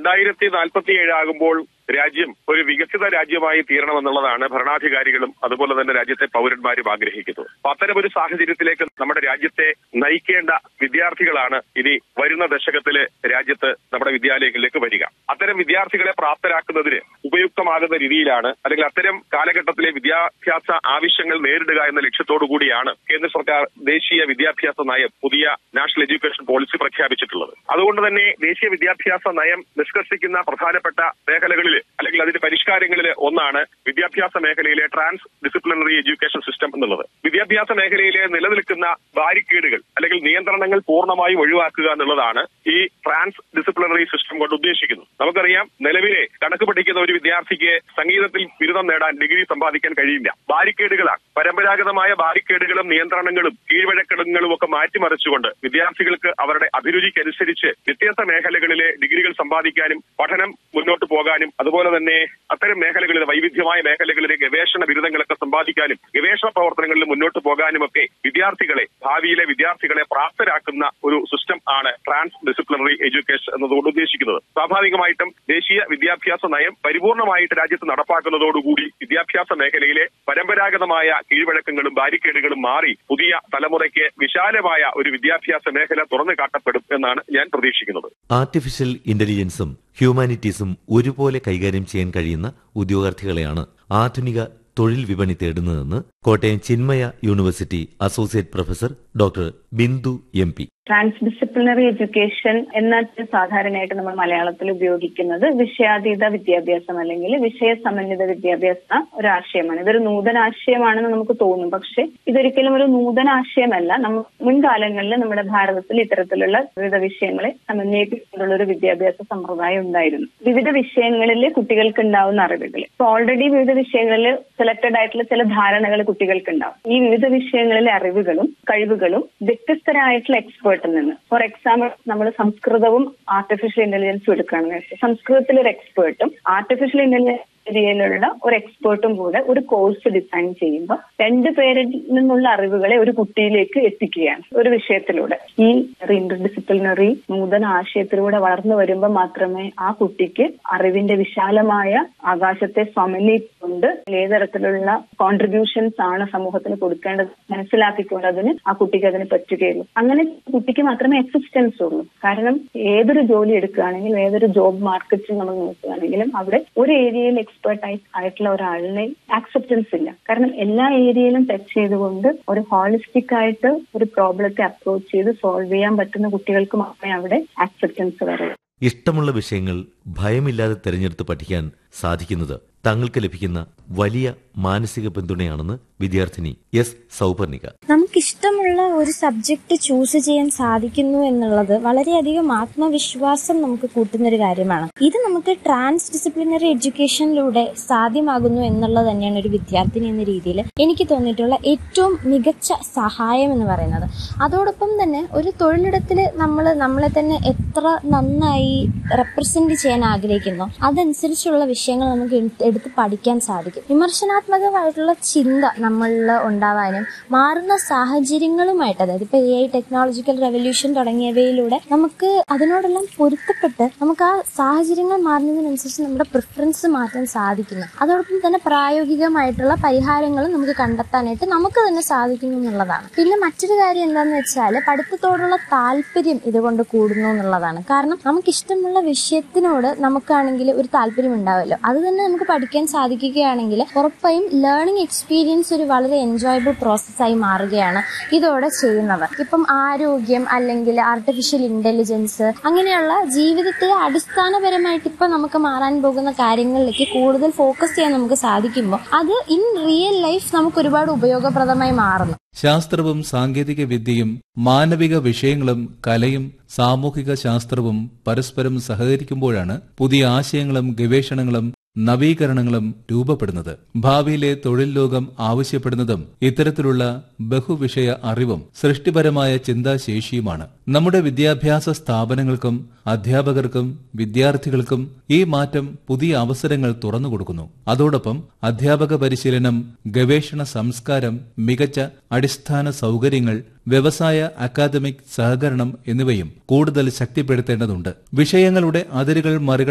രണ്ടായിരത്തി നാൽപ്പത്തി ഏഴ് ആകുമ്പോൾ രാജ്യം ഒരു വികസിത രാജ്യമായി തീരണമെന്നുള്ളതാണ് ഭരണാധികാരികളും അതുപോലെ തന്നെ രാജ്യത്തെ പൗരന്മാരും ആഗ്രഹിക്കുന്നത് അപ്പൊ അത്തരം ഒരു സാഹചര്യത്തിലേക്ക് നമ്മുടെ രാജ്യത്തെ നയിക്കേണ്ട വിദ്യാർത്ഥികളാണ് ഇനി വരുന്ന ദശകത്തില് രാജ്യത്ത് നമ്മുടെ വിദ്യാലയങ്ങളിലേക്ക് വരിക അത്തരം വിദ്യാർത്ഥികളെ പ്രാപ്തരാക്കുന്നതിന് ഉപയുക്തമാകുന്ന രീതിയിലാണ് അല്ലെങ്കിൽ അത്തരം കാലഘട്ടത്തിലെ വിദ്യാഭ്യാസ ആവശ്യങ്ങൾ നേരിടുക എന്ന ലക്ഷ്യത്തോടു കൂടിയാണ് കേന്ദ്ര സർക്കാർ ദേശീയ വിദ്യാഭ്യാസ നയം പുതിയ നാഷണൽ എഡ്യൂക്കേഷൻ പോളിസി പ്രഖ്യാപിച്ചിട്ടുള്ളത് അതുകൊണ്ട് തന്നെ ദേശീയ വിദ്യാഭ്യാസ നയം നിഷ്കർഷിക്കുന്ന പ്രധാനപ്പെട്ട മേഖലകളിൽ അല്ലെങ്കിൽ അതിന്റെ പരിഷ്കാരങ്ങളിൽ ഒന്നാണ് വിദ്യാഭ്യാസ മേഖലയിലെ ട്രാൻസ് ഡിസിപ്ലിനറി എഡ്യൂക്കേഷൻ സിസ്റ്റം എന്നുള്ളത് വിദ്യാഭ്യാസ മേഖലയിലെ നിലനിൽക്കുന്ന ബാരിക്കേഡുകൾ അല്ലെങ്കിൽ നിയന്ത്രണങ്ങൾ പൂർണ്ണമായും ഒഴിവാക്കുക എന്നുള്ളതാണ് ഈ ട്രാൻസ് ഡിസിപ്ലിനറി സിസ്റ്റം കൊണ്ട് ഉദ്ദേശിക്കുന്നത് നമുക്കറിയാം നിലവിലെ കണക്ക് പഠിക്കുന്ന ഒരു വിദ്യാർത്ഥിക്ക് സംഗീതത്തിൽ ബിരുദം നേടാൻ ഡിഗ്രി സമ്പാദിക്കാൻ കഴിയില്ല ബാരിക്കേഡുകളാണ് പരമ്പരാഗതമായ ബാരിക്കേഡുകളും നിയന്ത്രണങ്ങളും കീഴ്വഴക്കടങ്ങളും ഒക്കെ മാറ്റിമറിച്ചുകൊണ്ട് വിദ്യാർത്ഥികൾക്ക് അവരുടെ അഭിരുചിക്കനുസരിച്ച് വ്യത്യസ്ത മേഖലകളിലെ ഡിഗ്രികൾ സമ്പാദിക്കാനും പഠനം മുന്നോട്ട് പോകാനും അതുപോലെ തന്നെ അത്തരം മേഖലകളിൽ വൈവിധ്യമായ മേഖലകളിലെ ഗവേഷണ ബിരുദങ്ങളൊക്കെ സമ്പാദിക്കാനും ഗവേഷണ പ്രവർത്തനങ്ങളിൽ മുന്നോട്ട് പോകാനും ഒക്കെ വിദ്യാർത്ഥികളെ ഭാവിയിലെ വിദ്യാർത്ഥികളെ പ്രാപ്തരാക്കുന്ന ഒരു സിസ്റ്റം ആണ് ട്രാൻസ് ഡിസിപ്ലിനറി എഡ്യൂക്കേഷൻ എന്നതുകൊണ്ട് ഉദ്ദേശിക്കുന്നത് സ്വാഭാവികമായിട്ടും ദേശീയ വിദ്യാഭ്യാസ നയം പരിപൂർണമായിട്ട് രാജ്യത്ത് നടപ്പാക്കുന്നതോടുകൂടി വിദ്യാഭ്യാസ മേഖലയിലെ പരമ്പരാഗതമായ കീഴ്വഴക്കങ്ങളും ബാരിക്കേഡുകളും മാറി പുതിയ തലമുറയ്ക്ക് വിശാലമായ ഒരു വിദ്യാഭ്യാസ മേഖല തുറന്നു കാട്ടപ്പെടും എന്നാണ് ഞാൻ പ്രതീക്ഷിക്കുന്നത് ആർട്ടിഫിഷ്യൽ ഇന്റലിജൻസും ഹ്യൂമാനിറ്റീസും ഒരുപോലെ കൈകാര്യം ചെയ്യാൻ കഴിയുന്ന ഉദ്യോഗാർത്ഥികളെയാണ് ആധുനിക തൊഴിൽ വിപണി തേടുന്നതെന്ന് Kottayam Chinmaya university associate professor doctor Bindu M P transdisciplinary education എന്നത് സാധാരണയായിട്ട് നമ്മൾ മലയാളത്തിൽ ഉപയോഗിക്കുന്നത് വിഷയാതീത വിദ്യാഭ്യാസം അല്ലെങ്കിൽ വിഷയ സമന്വിത വിദ്യാഭ്യാസ ഒരു ആശയമാണ് ഇതൊരു നൂതന ആശയമാണെന്ന് നമുക്ക് തോന്നും പക്ഷെ ഇതൊരിക്കലും ഒരു നൂതന ആശയമല്ല നമ്മൾ മുൻകാലങ്ങളിൽ നമ്മുടെ ഭാരതത്തിൽ ഇത്തരത്തിലുള്ള വിവിധ വിഷയങ്ങളെ സമന്വയിപ്പിച്ചുകൊണ്ടുള്ള ഒരു വിദ്യാഭ്യാസ സമ്പ്രദായം ഉണ്ടായിരുന്നു വിവിധ വിഷയങ്ങളിൽ കുട്ടികൾക്ക് ഉണ്ടാവുന്ന അറിവുകൾ ഇപ്പൊ ഓൾറെഡി വിവിധ വിഷയങ്ങളിൽ സെലക്ടഡ് ആയിട്ടുള്ള ചില ധാരണകൾ കുട്ടികൾക്ക് ഉണ്ടാവും ഈ വിവിധ വിഷയങ്ങളിലെ അറിവുകളും കഴിവുകളും വ്യത്യസ്തരായിട്ടുള്ള എക്സ്പേർട്ടിൽ നിന്ന് ഫോർ എക്സാമ്പിൾ നമ്മൾ സംസ്കൃതവും ആർട്ടിഫിഷ്യൽ ഇന്റലിജൻസും എടുക്കുകയാണെന്ന് വെച്ചാൽ സംസ്കൃതത്തിൽ ഒരു എക്സ്പേർട്ടും ആർട്ടിഫിഷ്യൽ ഇന്റലിജൻസ് ഏരിയയിലുള്ള ഒരു എക്സ്പേർട്ടും കൂടെ ഒരു കോഴ്സ് ഡിസൈൻ ചെയ്യുമ്പോൾ രണ്ടു പേരിൽ നിന്നുള്ള അറിവുകളെ ഒരു കുട്ടിയിലേക്ക് എത്തിക്കുകയാണ് ഒരു വിഷയത്തിലൂടെ ഈ ഇന്റർ ഡിസിപ്ലിനറി നൂതന ആശയത്തിലൂടെ വളർന്നു വരുമ്പോൾ മാത്രമേ ആ കുട്ടിക്ക് അറിവിന്റെ വിശാലമായ ആകാശത്തെ സമന്വയിക്കൊണ്ട് ഏതരത്തിലുള്ള കോൺട്രിബ്യൂഷൻസ് ആണ് സമൂഹത്തിന് കൊടുക്കേണ്ടത് മനസ്സിലാക്കിക്കൊണ്ട് അതിന് ആ കുട്ടിക്ക് അതിന് പറ്റുകയുള്ളൂ അങ്ങനെ കുട്ടിക്ക് മാത്രമേ എക്സിസ്റ്റൻസ് ഉള്ളൂ കാരണം ഏതൊരു ജോലി എടുക്കുകയാണെങ്കിലും ഏതൊരു ജോബ് മാർക്കറ്റിൽ നമ്മൾ നോക്കുകയാണെങ്കിലും അവിടെ ഒരു ഏരിയയിൽ എക്സ്പേർട്ട് ആയിട്ടുള്ള ഒരാളിനെ ആക്സെപ്റ്റൻസ് ഇല്ല കാരണം എല്ലാ ഏരിയയിലും ടച്ച് ചെയ്തുകൊണ്ട് ഒരു ഹോളിസ്റ്റിക് ആയിട്ട് ഒരു പ്രോബ്ലത്തെ അപ്രോച്ച് ചെയ്ത് സോൾവ് ചെയ്യാൻ പറ്റുന്ന കുട്ടികൾക്ക് മാത്രമേ അവിടെ ആക്സെപ്റ്റൻസ് വരൂ ഇഷ്ടമുള്ള വിഷയങ്ങൾ ഭയമില്ലാതെ തിരഞ്ഞെടുത്ത് പഠിക്കാൻ സാധിക്കുന്നത് തങ്ങൾക്ക് ലഭിക്കുന്ന വലിയ മാനസിക പിന്തുണയാണെന്ന് വിദ്യാർത്ഥിനി എസ് സൗപർണിക നമുക്കിഷ്ടമുള്ള ഒരു സബ്ജക്ട് ചൂസ് ചെയ്യാൻ സാധിക്കുന്നു എന്നുള്ളത് വളരെയധികം ആത്മവിശ്വാസം നമുക്ക് കൂട്ടുന്ന ഒരു കാര്യമാണ് ഇത് നമുക്ക് ട്രാൻസ് ഡിസിപ്ലിനറി എഡ്യൂക്കേഷനിലൂടെ സാധ്യമാകുന്നു എന്നുള്ളത് തന്നെയാണ് ഒരു വിദ്യാർത്ഥിനി എന്ന രീതിയിൽ എനിക്ക് തോന്നിയിട്ടുള്ള ഏറ്റവും മികച്ച സഹായം എന്ന് പറയുന്നത് അതോടൊപ്പം തന്നെ ഒരു തൊഴിലിടത്തിൽ നമ്മൾ നമ്മളെ തന്നെ എത്ര നന്നായി റെപ്രസെന്റ് ചെയ്യാൻ ആഗ്രഹിക്കുന്നു അതനുസരിച്ചുള്ള വിഷയങ്ങൾ നമുക്ക് എടുത്ത് പഠിക്കാൻ സാധിക്കും വിമർശനാത്മകമായിട്ടുള്ള ചിന്ത നമ്മളിൽ ഉണ്ടാവാനും മാറുന്ന സാഹചര്യങ്ങളുമായിട്ട് അതായത് ഇപ്പൊ എ ഐ ടെക്നോളജിക്കൽ റെവല്യൂഷൻ തുടങ്ങിയവയിലൂടെ നമുക്ക് അതിനോടെല്ലാം പൊരുത്തപ്പെട്ട് നമുക്ക് ആ സാഹചര്യങ്ങൾ മാറുന്നതിനനുസരിച്ച് നമ്മുടെ പ്രിഫറൻസ് മാറ്റാൻ സാധിക്കുന്നു അതോടൊപ്പം തന്നെ പ്രായോഗികമായിട്ടുള്ള പരിഹാരങ്ങൾ നമുക്ക് കണ്ടെത്താനായിട്ട് നമുക്ക് തന്നെ സാധിക്കുന്നു എന്നുള്ളതാണ് പിന്നെ മറ്റൊരു കാര്യം എന്താണെന്ന് വെച്ചാൽ പഠിത്തത്തോടുള്ള താല്പര്യം ഇതുകൊണ്ട് കൂടുന്നു എന്നുള്ളതാണ് കാരണം നമുക്ക് ഇഷ്ടമുള്ള വിഷയത്തിനോട് നമുക്കാണെങ്കിൽ ഒരു താല്പര്യം ഉണ്ടാവുമല്ലോ അത് തന്നെ നമുക്ക് പഠിക്കാൻ സാധിക്കുകയാണെങ്കിൽ ഉറപ്പായും ലേണിംഗ് എക്സ്പീരിയൻസ് ഒരു വളരെ എൻജോയബിൾ പ്രോസസ്സായി മാറുകയാണ് ഇതോടെ ചെയ്യുന്നവർ ഇപ്പം ആരോഗ്യം അല്ലെങ്കിൽ ആർട്ടിഫിഷ്യൽ ഇന്റലിജൻസ് അങ്ങനെയുള്ള ജീവിതത്തിലെ അടിസ്ഥാനപരമായിട്ട് ഇപ്പൊ നമുക്ക് മാറാൻ പോകുന്ന കാര്യങ്ങളിലേക്ക് കൂടുതൽ ഫോക്കസ് ചെയ്യാൻ നമുക്ക് സാധിക്കുമ്പോൾ അത് ഇൻ റിയൽ ലൈഫ് നമുക്ക് ഒരുപാട് ഉപയോഗപ്രദമായി മാറുന്നു ശാസ്ത്രവും സാങ്കേതിക വിദ്യയും മാനവിക വിഷയങ്ങളും കലയും സാമൂഹിക ശാസ്ത്രവും പരസ്പരം സഹകരിക്കുമ്പോഴാണ് പുതിയ ആശയങ്ങളും ഗവേഷണങ്ങളും നവീകരണങ്ങളും രൂപപ്പെടുന്നത് ഭാവിയിലെ തൊഴിൽ ലോകം ആവശ്യപ്പെടുന്നതും ഇത്തരത്തിലുള്ള ബഹുവിഷയ അറിവും സൃഷ്ടിപരമായ ചിന്താശേഷിയുമാണ് നമ്മുടെ വിദ്യാഭ്യാസ സ്ഥാപനങ്ങൾക്കും അധ്യാപകർക്കും വിദ്യാർത്ഥികൾക്കും ഈ മാറ്റം പുതിയ അവസരങ്ങൾ തുറന്നുകൊടുക്കുന്നു അതോടൊപ്പം അധ്യാപക പരിശീലനം ഗവേഷണ സംസ്കാരം മികച്ച അടിസ്ഥാന സൗകര്യങ്ങൾ വ്യവസായ അക്കാദമിക് സഹകരണം എന്നിവയും കൂടുതൽ ശക്തിപ്പെടുത്തേണ്ടതുണ്ട് വിഷയങ്ങളുടെ അതിരുകൾ മറികട